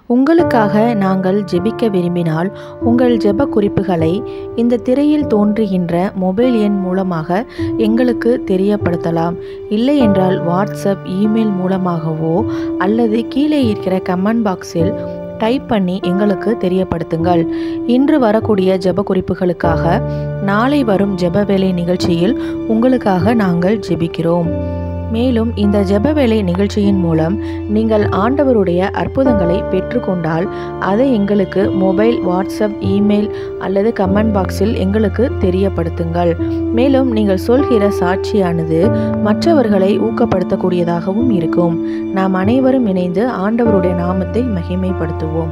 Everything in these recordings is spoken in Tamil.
உங்களுக்காக நாங்கள் ஜெபிக்க விரும்பினால் உங்கள் ஜெப குறிப்புகளை இந்த திரையில் தோன்றுகின்ற மொபைல் எண் மூலமாக எங்களுக்கு தெரியப்படுத்தலாம் இல்லை என்றால் வாட்ஸ்அப் இமெயில் மூலமாகவோ அல்லது கீழே இருக்கிற கமெண்ட் பாக்ஸில் டைப் பண்ணி எங்களுக்கு தெரியப்படுத்துங்கள் இன்று வரக்கூடிய ஜெப குறிப்புகளுக்காக நாளை வரும் ஜெப வேலை நிகழ்ச்சியில் உங்களுக்காக நாங்கள் ஜெபிக்கிறோம் மேலும் இந்த ஜெப வேலை நிகழ்ச்சியின் மூலம் நீங்கள் ஆண்டவருடைய அற்புதங்களை பெற்றுக்கொண்டால் அதை எங்களுக்கு மொபைல் வாட்ஸ்அப் இமெயில் அல்லது கமெண்ட் பாக்ஸில் எங்களுக்கு தெரியப்படுத்துங்கள் மேலும் நீங்கள் சொல்கிற சாட்சியானது மற்றவர்களை ஊக்கப்படுத்தக்கூடியதாகவும் இருக்கும் நாம் அனைவரும் இணைந்து ஆண்டவருடைய நாமத்தை மகிமைப்படுத்துவோம்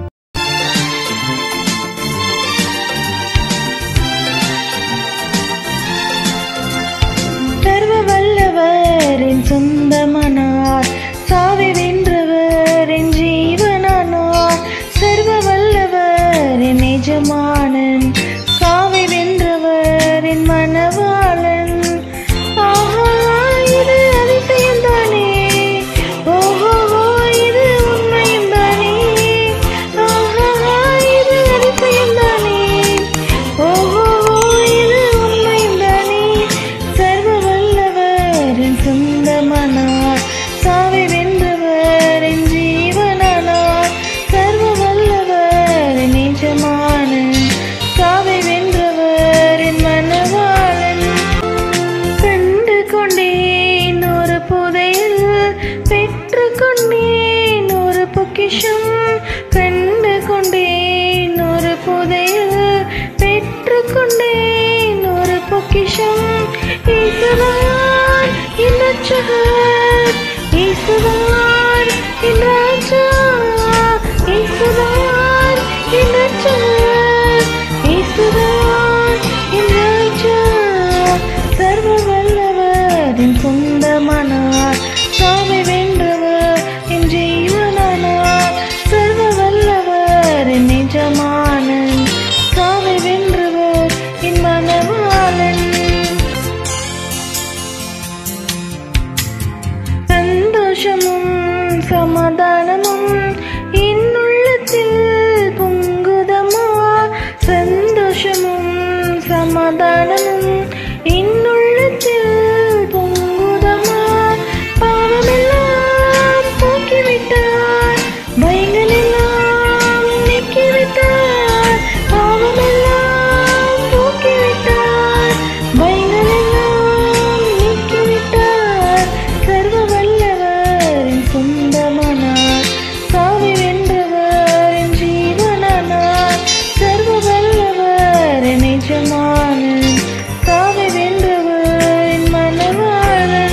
சர்வ வல்லவரின் சொந்தமனார் சாவி வென்றவரின் ஜீவனானார் சர்வ வல்லவரின் எஜமானன் சாவி வென்றவரின் மனவாளன் ஆஹா இது அதிசயம்தானே ஓஹோ இது உண்மையும் தானே ஆஹா இது அதிசயம்தானே ஓஹோ இது உண்மையும் தானே சர்வ வல்லவரின் சொந்தமனார் சாவி வென்றவரின் ஜீவனானார் சர்வ வல்லவரின் எஜமானன் சாவி வென்றவரின் மனவாளன் கண்டு கொண்டேன் ஒரு புதையல் பெற்று கொண்டேன் ஒரு பொக்கிஷம் கண்டு கொண்டேன் ஒரு புதையல் பெற்று கொண்டேன் ஒரு பொக்கிஷம் ஈசுவான் என் ரட்சகர் ஈசுவான் என் ராஜா ஈசுவான் என் ரட்சகர் ஈசுவான் என் ராஜா சர்வ வல்லவரின் சொந்தமானார் சாமி வென்றவர் என் ஜீவனானார் சர்வ வல்லவரின் நிஜமானன் சாமி வென்றவர் என் மனவாளன் சந்தோஷமும் சமாதானமும் என்னுள்ளத்தில் பொங்குதமா சந்தோஷமும் சமாதானமும் என்னுள்ளத்தில் பொங்குதமா பாவமெல்லாம் போக்கிவிட்டார் பயங்கள் எல்லாம் நீக்கிவிட்டார் பாவமெல்லாம் போக்கிவிட்டார் பயங்கள் எல்லாம் நீக்கிவிட்டார் சர்வ வல்லவரின் சொந்தமானார் சாவி வென்றவரின் ஜீவனானார் சர்வ வல்லவரின் நிஜமானன் சாவி வென்றவரின் மனவாளன்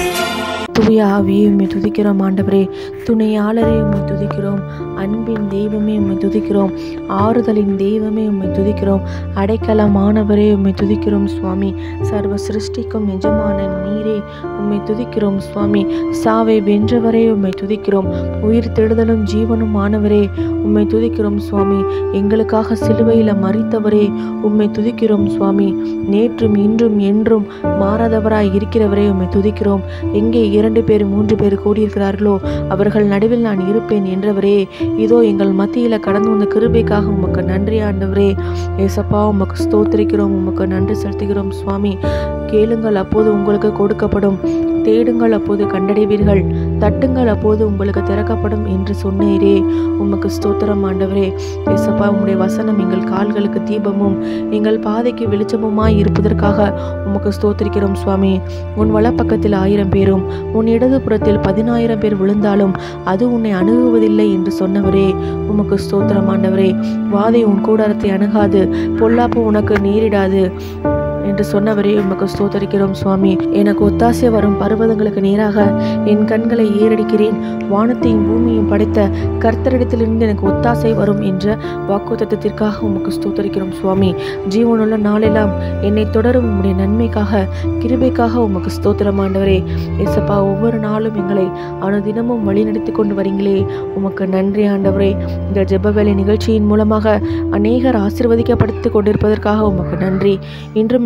தூய ஆவியே உம்மை துதிக்கிறோம் ஆண்டவரே துணையாளரே உம்மை துதிக்கிறோம் அன்பின் தெய்வமே உம்மை துதிக்கிறோம் ஆறுதலின் தெய்வமே உம்மை துதிக்கிறோம் அடைக்கலமானவரே உம்மை துதிக்கிறோம் சுவாமி சர்வ சிருஷ்டிக்கும் எஜமான நீரே உம்மை துதிக்கிறோம் சுவாமி சாவை வென்றவரே உம்மை துதிக்கிறோம் உயிர் தெழுதலும் ஜீவனும் ஆனவரே உம்மை துதிக்கிறோம் சுவாமி எங்களுக்காக சிலுவையில் மறித்தவரே உம்மை துதிக்கிறோம் சுவாமி நேற்றும் இன்றும் என்றும் மாறாதவராய் இருக்கிறவரே உம்மை துதிக்கிறோம் எங்கே இரண்டு பேர் மூன்று பேர் கூடியிருக்கிறார்களோ அவர்கள் நடுவில் நான் இருப்பேன் என்றவரே இதோ எங்கள் மத்தியில் கடந்து வந்த கிருபைக்காக உமக்கு நன்றி ஆண்டவரே ஏசப்பா உமக்கு ஸ்தோத்திரிக்கிறோம் உமக்கு நன்றி செலுத்துகிறோம் சுவாமி கேளுங்கள் அப்போது உங்களுக்கு கொடுக்கப்படும் தேடுங்கள் அப்போது கண்டடைவீர்கள் தட்டுங்கள் அப்போது உங்களுக்கு திறக்கப்படும் என்று சொன்னீரே உமக்கு ஸ்தோத்திரம் ஆண்டவரே ஏசப்பா உம்முடைய வசனம் எங்கள் கால்களுக்கு தீபமும் எங்கள் பாதைக்கு வெளிச்சமுமாய் இருப்பதற்காக உமக்கு ஸ்தோத்திரிக்கிறோம் சுவாமி உன் வலப்பக்கத்தில் ஆயிரம் பேரும் உன் இடது புறத்தில் பதினாயிரம் பேர் விழுந்தாலும் அது உன்னை அணுகுவதில்லை என்று சொன்னவரே உமக்கு ஸ்தோத்திரம் ஆண்டவரே வாதை உன் கூடாரத்தை அணுகாது பொல்லாப்பு உனக்கு நேரிடாது என்று சொன்னவரே உமக்கு ஸ்தோத்தரிக்கிறோம் சுவாமி எனக்கு ஒத்தாசை வரும் பர்வதங்களுக்கு நேராக என் கண்களை ஏறடிக்கிறேன் வானத்தையும் பூமியையும் படைத்த கர்த்தரிடத்திலிருந்து எனக்கு ஒத்தாசை வரும் என்ற வாக்குத்தத்திற்காக உமக்கு ஸ்தோத்தரிக்கிறோம் சுவாமி ஜீவனுள்ள நாளெல்லாம் என்னை தொடரும் உம்முடைய நன்மைக்காக கிருபைக்காக உமக்கு ஸ்தோத்திரம் ஆண்டவரே ஏசப்பா ஒவ்வொரு நாளும் எங்களை அனுதினமும் வழிநடத்தி கொண்டு வரீங்களே உமக்கு நன்றி ஆண்டவரே இந்த ஜெப வேலை நிகழ்ச்சியின் மூலமாக அநேகர் ஆசிர்வதிக்கப்படுத்தி கொண்டிருப்பதற்காக உமக்கு நன்றி இன்றும் இந்த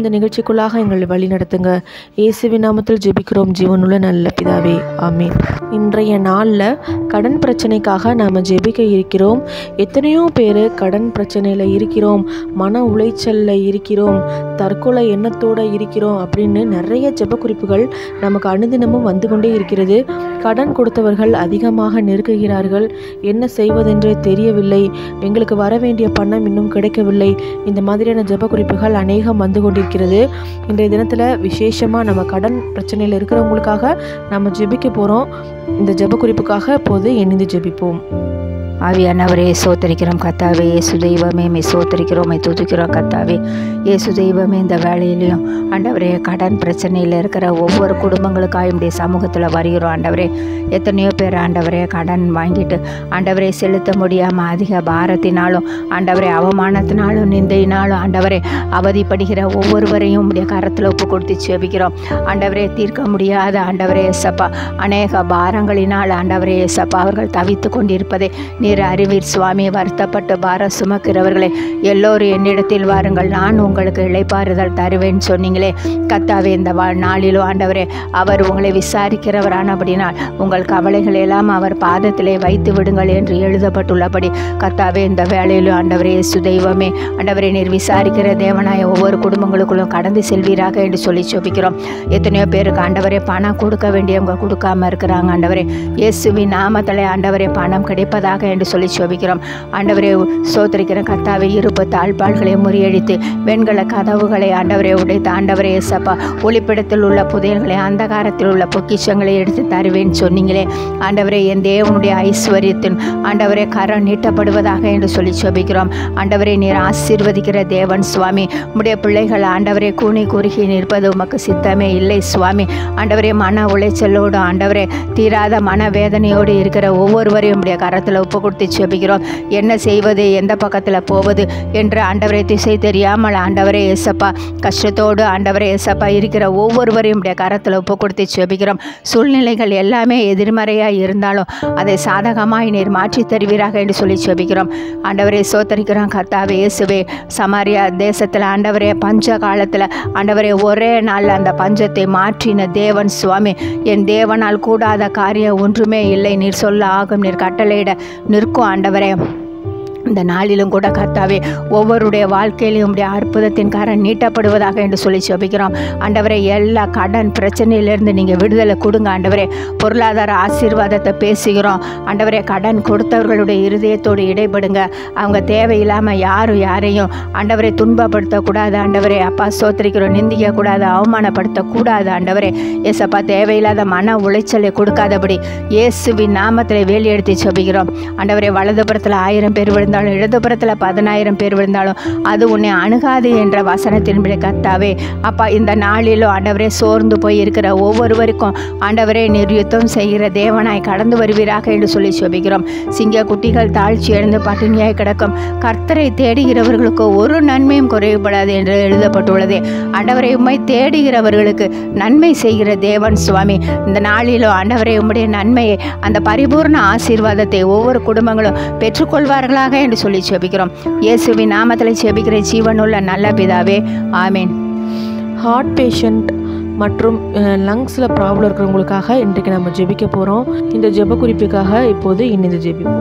இந்த நிகழ்ச்சிக்குள்ளாக எங்களை வழி நடத்துங்க இயேசுவின் நாமத்தில் ஜெபிக்கிறோம் ஜீவனுள்ள நல்ல பிதாவே ஆமீன் இன்றைய நாளில் கடன் பிரச்சனைக்காக நாம் ஜெபிக்க இருக்கிறோம் எத்தனையோ பேர் கடன் பிரச்சனையில் இருக்கிறோம் மன உளைச்சலில் இருக்கிறோம் தற்கொலை எண்ணத்தோடு இருக்கிறோம் அப்படின்னு நிறைய ஜெப குறிப்புகள் நமக்கு அனுதினமும் வந்து கொண்டே இருக்கிறது கடன் கொடுத்தவர்கள் அதிகமாக நெருக்குகிறார்கள் என்ன செய்வதென்று தெரியவில்லை எங்களுக்கு வர வேண்டிய பணம் இன்னும் கிடைக்கவில்லை இந்த மாதிரியான ஜெப குறிப்புகள் அநேகம் வந்து கொண்டிருக்கிறது இன்றைய தினத்தில் விசேஷமாக நம்ம கடன் பிரச்சனையில் இருக்கிறவங்களுக்காக நம்ம ஜெபிக்க போகிறோம் இந்த ஜெப குறிப்புக்காக இப்போது இணைந்து ஜெபிப்போம் ஆவியானவரே சோத்தரிக்கிறோம் கத்தாவே இயேசு தெய்வமே மே சோத்தரிக்கிறோம் மே துதிக்கிறோம் கத்தாவே இயேசு தெய்வமே இந்த வேலையிலையும் ஆண்டவரே கடன் பிரச்சனையில் இருக்கிற ஒவ்வொரு குடும்பங்களுக்காக இப்படி சமூகத்தில் வருகிறோம் ஆண்டவரே எத்தனையோ பேர் ஆண்டவரே கடன் வாங்கிட்டு ஆண்டவரே செலுத்த முடியாமல் அதிக பாரத்தினாலும் ஆண்டவரே அவமானத்தினாலும் நிந்தையினாலும் ஆண்டவரே அவதிப்படுகிற ஒவ்வொருவரையும் உடைய கரத்தில் ஒப்பு கொடுத்து செபிக்கிறோம் ஆண்டவரே தீர்க்க முடியாத ஆண்டவரே எசப்பா அநேக பாரங்களினால் ஆண்டவரே எசப்பா அவர்கள் தவித்து கொண்டிருப்பதை நீர் அறிவீர் சுவாமி வருத்தப்பட்டு பாரம் சுமக்கிறவர்களே எல்லோரும் என்னிடத்தில் வாருங்கள் நான் உங்களுக்கு இளைப்பாறுதல் தருவேன் சொன்னீங்களே கத்தாவே இந்த வா நாளிலோ ஆண்டவரே அவர் உங்களை விசாரிக்கிறவரானபடினால் உங்கள் கவலைகளை எல்லாம் அவர் பாதத்திலே வைத்து விடுங்கள் என்று எழுதப்பட்டுள்ளபடி கத்தாவே இந்த வேலையிலும் ஆண்டவரே இயேசு தெய்வமே ஆண்டவரே நீர் விசாரிக்கிற தேவனாய ஒவ்வொரு குடும்பங்களுக்குள்ளும் கடந்து செல்வீராக என்று சொல்லி சொபிக்கிறோம் எத்தனையோ பேருக்கு ஆண்டவரே பணம் கொடுக்க வேண்டியவங்க கொடுக்காம இருக்கிறாங்க ஆண்டவரே இயேசுவின் நாமத்திலே ஆண்டவரே பணம் கிடைப்பதாக என்று சொல்லி சொபிக்கிறோம் ஆண்டவரே சோதரிக்கிற கத்தாவை இருப்பு தாழ்பாள்களை முறியடித்து வெண்கல கதவுகளை ஆண்டவரே உடைத்து ஆண்டவரே ஏசப்பா ஒளிப்பிடத்தில் உள்ள புதையல்களை அந்தகாரத்தில் உள்ள பொக்கிஷங்களை எடுத்து தருவேன் சொன்னீங்களே ஆண்டவரே என் தேவனுடைய ஐஸ்வர்யத்தின் ஆண்டவரே கரம் நீட்டப்படுவதாக என்று சொல்லி சொபிக்கிறோம் ஆண்டவரே நீர் ஆசீர்வதிக்கிற தேவன் சுவாமி உடைய பிள்ளைகள் ஆண்டவரே கூனி குறுகி நிற்பது உமக்கு சித்தமே இல்லை சுவாமி ஆண்டவரே மன உளைச்சலோடு ஆண்டவரே தீராத மன வேதனையோடு இருக்கிற ஒவ்வொருவரையும் உடைய கரத்தில் ஒப்பு கொடுத்து செபிக்கிறோம் என்ன செய்வது எந்த பக்கத்தில் போவது என்று ஆண்டவரை திசை தெரியாமல் ஆண்டவரே ஏசப்பா கஷ்டத்தோடு ஆண்டவரே ஏசப்பா இருக்கிற ஒவ்வொருவரையும் உடைய கரத்தில் ஒப்பு கொடுத்து செபிக்கிறோம் சூழ்நிலைகள் எல்லாமே எதிர்மறையாக இருந்தாலும் அதை சாதகமாய் நீர் மாற்றி தருவீராக என்று சொல்லி செபிக்கிறோம் ஆண்டவரே சோத்தரிக்கிறோம் கர்த்தாவே இயேசுவே சமாரியா தேசத்தில் ஆண்டவரே பஞ்ச காலத்தில் ஆண்டவரே ஒரே நாளில் அந்த பஞ்சத்தை மாற்றின தேவன் சுவாமி என் தேவனால் கூடாத காரியம் ஒன்றுமே இல்லை நீர் சொல்ல ஆகும் நீர் கட்டளையிட நிற்கும் ஆண்டவரே இந்த நாளிலும் கூட கர்த்தாவே ஒவ்வொருடைய வாழ்க்கையிலும் உடைய அற்புதத்தின் கரம் நீட்டப்படுவதாக என்று சொல்லி ஜெபிக்கிறோம் ஆண்டவரே எல்லா கடன் பிரச்சனையிலிருந்து நீங்கள் விடுதலை கொடுங்க ஆண்டவரே பொருளாதார ஆசீர்வாதத்தை பேசுகிறோம் ஆண்டவரே கடன் கொடுத்தவர்களுடைய இருதயத்தோடு இடைபடுங்க அவங்க தேவையில்லாமல் யாரும் யாரையும் ஆண்டவரை துன்பப்படுத்தக்கூடாது ஆண்டவரே அப்பா சோத்திரிக்கிறோம் நிந்திக்க கூடாது அவமானப்படுத்தக்கூடாது ஆண்டவரே ஏசப்பா தேவையில்லாத மன உளைச்சலை கொடுக்காதபடி இயேசுவின் நாமத்தில் வேலி எடுத்து ஜெபிக்கிறோம் ஆண்டவரே வலதுபுறத்தில் ஆயிரம் பேர் விழுந்தாலும் இடதுபுறத்தில் பதினாயிரம் பேர் விழுந்தாலும் அது உன்னை அணுகாது என்ற வசனத்தின்படி கர்த்தாவே அப்பா இந்த நாளிலும் ஆண்டவரே சோர்ந்து போய் இருக்கிற ஒவ்வொருவருக்கும் ஆண்டவரே நீர் யுத்தம் செய்கிற தேவனாய் கடந்து வருவீராக என்று சொல்லி சொல்கிறோம் சிங்க குட்டிகள் தாழ்ச்சி எழுந்து பட்டினியாய் கிடக்கும் கர்த்தரை தேடுகிறவர்களுக்கு ஒரு நன்மையும் குறைவுபடாது என்று எழுதப்பட்டுள்ளது ஆண்டவரை உம்மை தேடுகிறவர்களுக்கு நன்மை செய்கிற தேவன் சுவாமி இந்த நாளிலும் ஆண்டவரை உம்முடைய நன்மையை அந்த பரிபூர்ண ஆசீர்வாதத்தை ஒவ்வொரு குடும்பங்களும் பெற்றுக்கொள்வார்களாக என்று சொல்லி செபிக்கிறோம் இயேசுவின் நாமத்தில் செபிக்கிற ஜீவனுள்ள நல்ல பிதாவே ஆமீன் ஹார்ட் பேஷண்ட் மற்றும் லங்ஸில் ப்ராப்ளம் இருக்கிறவங்களுக்காக இன்றைக்கு நம்ம ஜெபிக்க போகிறோம் இந்த ஜெப குறிப்புக்காக இப்போது இணைந்து ஜெபிப்போம்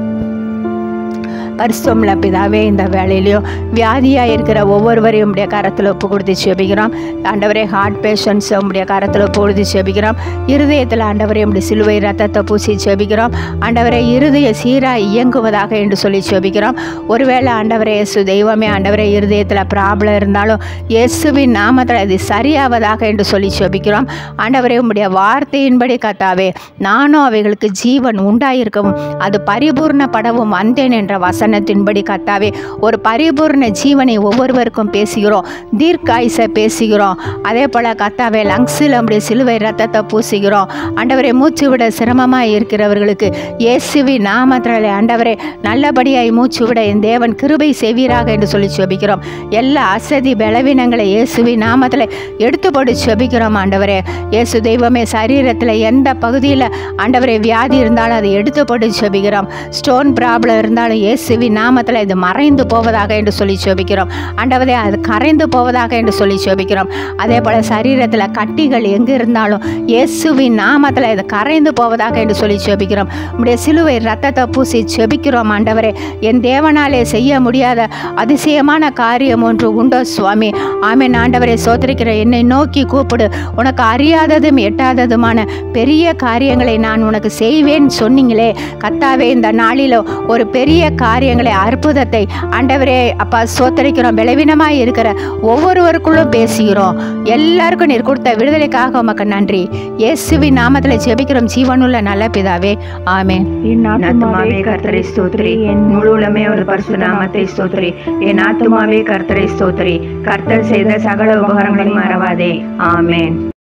பரிசுத்தமுள்ள பிதாவே இந்த வேலையிலையும் வியாதியாக இருக்கிற ஒவ்வொருவரையும் உடைய கரத்தில் ஒப்பு கொடுத்து செபிக்கிறோம் ஆண்டவரே ஹார்ட் பேஷண்ட்ஸ் உடைய கரத்தில் ஒப்பு கொடுத்து செபிக்கிறோம் இருதயத்தில் ஆண்டவரே உடைய சிலுவை ரத்தத்தை பூசி செபிக்கிறோம் ஆண்டவரே இருதய சீராக இயங்குவதாக என்று சொல்லி செபிக்கிறோம் ஒருவேளை ஆண்டவரே இயேசு தெய்வமே ஆண்டவரே இருதயத்தில் ப்ராப்ளம் இருந்தாலும் இயேசுவின் நாமத்தில் அது சரியாவதாக என்று சொல்லி செபிக்கிறோம் ஆண்டவரே உம்முடைய வார்த்தையின்படி கத்தாவே நானும் அவைகளுக்கு ஜீவன் உண்டாயிருக்கவும் அது பரிபூர்ணப்படவும் வந்தேன் என்ற வசனத்தின்படி கத்தாவே ஒரு பரிபூர்ண ஜீவனை ஒவ்வொருவருக்கும் பேசுகிறோம் தீர்க்காயுசை பேசுகிறோம் அதே போல் கத்தாவே லங்ஸில் நம்முடைய சிலுவை ரத்தத்தை பூசுகிறோம் ஆண்டவரே மூச்சு விட சிரமமாக இருக்கிறவர்களுக்கு இயேசுவி நாமத்திலே ஆண்டவரே நல்லபடியாய் மூச்சு விட என் தேவன் கிருபை செய்வீராக என்று சொல்லி செபிக்கிறோம் எல்லா அசதி பலவீனங்களை இயேசுவி நாமத்தில் எடுத்து போட்டு செபிக்கிறோம் ஆண்டவரே இயேசு தெய்வமே சரீரத்தில் எந்த பகுதியில் ஆண்டவரே வியாதி இருந்தாலும் அதை எடுத்து போட்டு செபிக்கிறோம் ஸ்டோன் ப்ராப்ளம் இருந்தாலும் இயேசு இயேசுவி நாமத்தில் இது மறைந்து போவதாக என்று சொல்லி ஜெபிக்கிறோம் ஆண்டவரே அது கரைந்து போவதாக என்று சொல்லி ஜெபிக்கிறோம் அதே போல் சரீரத்தில் கட்டிகள் எங்கே இருந்தாலும் இயேசுவின் நாமத்தில் இது கரைந்து போவதாக என்று சொல்லி ஜெபிக்கிறோம் உடைய சிலுவை ரத்தத்தை பூசி ஜெபிக்கிறோம் ஆண்டவரே என் தேவனாலே செய்ய முடியாத அதிசயமான காரியம் ஒன்று உண்டோ சுவாமி ஆமென் ஆண்டவரே சோதரிக்கிற என்னை நோக்கி கூப்பிடு உனக்கு அறியாததும் எட்டாததுமான பெரிய காரியங்களை நான் உனக்கு செய்வேன் சொன்னீங்களே கத்தாவே இந்த நாளிலோ ஒரு பெரிய காரியங்களை அற்புதத்தை ஆண்டவரே அப்பா சோத்தரிக்கிறோம் பலவீனமாய் இருக்கிற ஒவ்வொருவருக்குள்ளும் பேசுகிறோம் எல்லாருக்கும் நீர் கொடுத்த விடுதலைக்காக உமக்கு நன்றி இயேசுவின் நாமத்தில் ஜெபிக்கிறோம் ஜீவனுள்ள நல்ல பிதாவே ஆமென் என் ஆத்துமாவே கர்த்தரை ஸ்தோத்ரி என் முழு உளமே ஒரு பரிசு நாமத்தை ஸ்தோத்ரி என் ஆத்துமாவே கர்த்தரை ஸ்தோத்ரி கர்த்தர் செய்த சகல உபகாரங்களையும் மறவாதே ஆமென்